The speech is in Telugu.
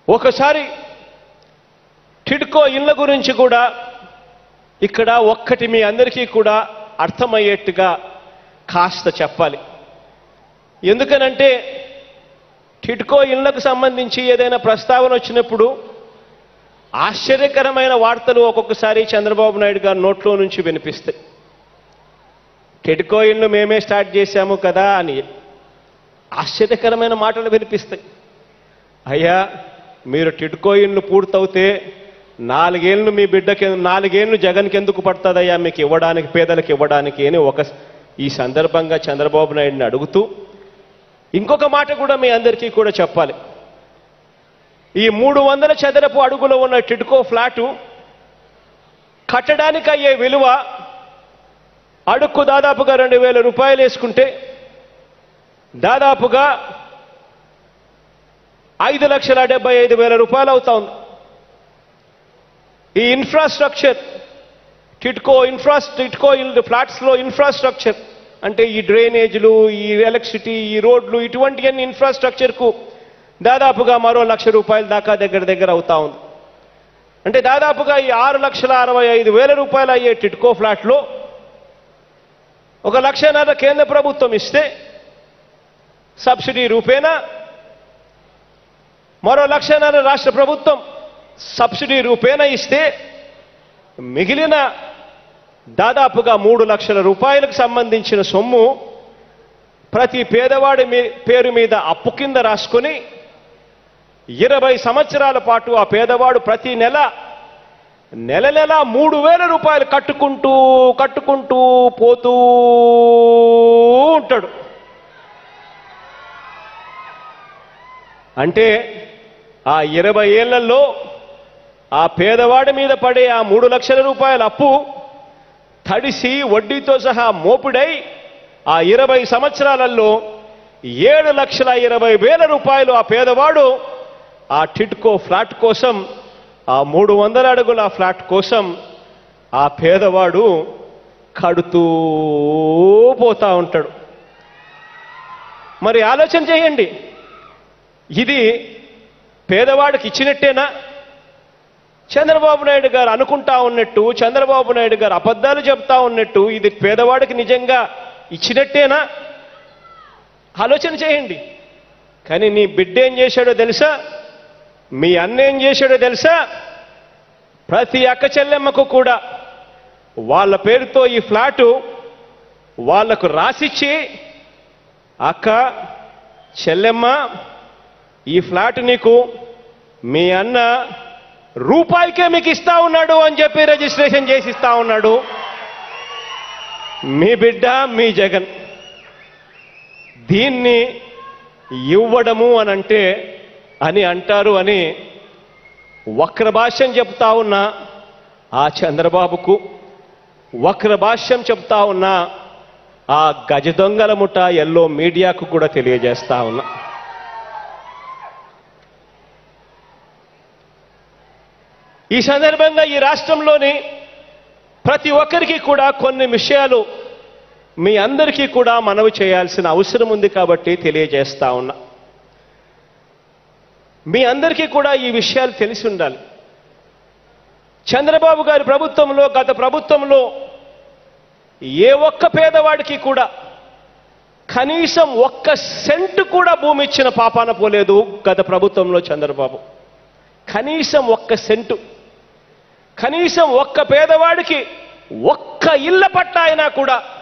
ఒకసారి టిడ్కో ఇళ్ళ గురించి కూడా ఇక్కడ ఒక్కటి మీ అందరికీ కూడా అర్థమయ్యేట్టుగా కాస్త చెప్పాలి ఎందుకనంటే టిడ్కో ఇళ్లకు సంబంధించి ఏదైనా ప్రస్తావన వచ్చినప్పుడు ఆశ్చర్యకరమైన వార్తలు ఒక్కొక్కసారి చంద్రబాబు నాయుడు గారి నోట్లో నుంచి వినిపిస్తాయి టిడ్కో ఇళ్ళు మేమే స్టార్ట్ చేశాము కదా అని ఆశ్చర్యకరమైన మాటలు వినిపిస్తాయి అయ్యా మీరు టిడ్కో ఇళ్ళు పూర్తవుతే నాలుగేళ్ళు మీ బిడ్డకి నాలుగేళ్ళు జగన్కి ఎందుకు పడుతుందయ్యా మీకు ఇవ్వడానికి పేదలకు ఇవ్వడానికి అని ఒక ఈ సందర్భంగా చంద్రబాబు నాయుడిని అడుగుతూ ఇంకొక మాట కూడా మీ అందరికీ కూడా చెప్పాలి ఈ మూడు వందల చదరపు అడుగులో ఉన్న టిడ్కో ఫ్లాటు కట్టడానికి అయ్యే విలువ అడుక్కు దాదాపుగా రెండు వేల రూపాయలు వేసుకుంటే దాదాపుగా ఐదు లక్షల డెబ్బై ఐదు వేల రూపాయలు అవుతా ఉంది ఈ ఇన్ఫ్రాస్ట్రక్చర్ టిట్కో ఇన్ఫ్రా టిట్కో ఫ్లాట్స్లో ఇన్ఫ్రాస్ట్రక్చర్ అంటే ఈ డ్రైనేజీలు ఈ ఎలక్ట్రిసిటీ ఈ రోడ్లు ఇటువంటివన్నీ ఇన్ఫ్రాస్ట్రక్చర్కు దాదాపుగా మరో లక్ష రూపాయల దాకా దగ్గర దగ్గర అవుతా ఉంది అంటే దాదాపుగా ఈ ఆరు లక్షల అరవై ఐదు వేల రూపాయలు అయ్యే టిట్కో ఫ్లాట్లో ఒక లక్షన్నర కేంద్ర ప్రభుత్వం ఇస్తే సబ్సిడీ రూపేణా మరో లక్షన్నర రాష్ట్ర ప్రభుత్వం సబ్సిడీ రూపేణా ఇస్తే మిగిలిన దాదాపుగా మూడు లక్షల రూపాయలకు సంబంధించిన సొమ్ము ప్రతి పేదవాడి మీ పేరు మీద అప్పు కింద రాసుకొని ఇరవై సంవత్సరాల పాటు ఆ పేదవాడు ప్రతి నెల నెల నెల మూడు వేల రూపాయలు కట్టుకుంటూ కట్టుకుంటూ పోతూ ఉంటాడు అంటే ఆ ఇరవై ఏళ్లలో ఆ పేదవాడి మీద పడే ఆ మూడు లక్షల రూపాయల అప్పు తడిసి వడ్డీతో సహా మోపుడై ఆ ఇరవై సంవత్సరాలలో ఏడు లక్షల ఇరవై వేల రూపాయలు ఆ పేదవాడు ఆ టిట్కో ఫ్లాట్ కోసం ఆ మూడు వందల అడుగుల ఫ్లాట్ కోసం ఆ పేదవాడు కడుతూ పోతా ఉంటాడు మరి ఆలోచన చేయండి ఇది పేదవాడికి ఇచ్చినట్టేనా చంద్రబాబు నాయుడు గారు అనుకుంటా ఉన్నట్టు చంద్రబాబు నాయుడు గారు అబద్ధాలు చెప్తా ఉన్నట్టు ఇది పేదవాడికి నిజంగా ఇచ్చినట్టేనా ఆలోచన చేయండి కానీ నీ బిడ్డ ఏం చేశాడో తెలుసా మీ అన్న ఏం చేశాడో తెలుసా ప్రతి అక్క చెల్లెమ్మకు కూడా వాళ్ళ పేరుతో ఈ ఫ్లాటు వాళ్లకు రాసిచ్చి అక్క చెల్లెమ్మ ఈ ఫ్లాట్ నీకు మీ అన్న రూపాయికే మీకు ఇస్తా ఉన్నాడు అని చెప్పి రిజిస్ట్రేషన్ చేసి ఇస్తా ఉన్నాడు మీ బిడ్డ మీ జగన్ దీన్ని ఇవ్వడము అని అంటే అని అంటారు అని వక్ర భాష్యం చెప్తా ఉన్న ఆ చంద్రబాబుకు వక్ర భాష్యం చెప్తా ఉన్న ఆ గజ దొంగల ముఠ ఎల్లో మీడియాకు కూడా తెలియజేస్తా ఉన్నా ఈ సందర్భంగా ఈ రాష్ట్రంలోని ప్రతి ఒక్కరికి కూడా కొన్ని విషయాలు మీ అందరికీ కూడా మనవి చేయాల్సిన అవసరం ఉంది కాబట్టి తెలియజేస్తా ఉన్నా మీ అందరికీ కూడా ఈ విషయాలు తెలిసి ఉండాలి చంద్రబాబు గారి ప్రభుత్వంలో గత ప్రభుత్వంలో ఏ ఒక్క పేదవాడికి కూడా కనీసం ఒక్క సెంటు కూడా భూమి ఇచ్చిన పాపాన పోలేదు గత ప్రభుత్వంలో చంద్రబాబు కనీసం ఒక్క సెంటు కనీసం ఒక్క పేదవాడికి ఒక్క ఇళ్ళ పట్ట అయినా కూడా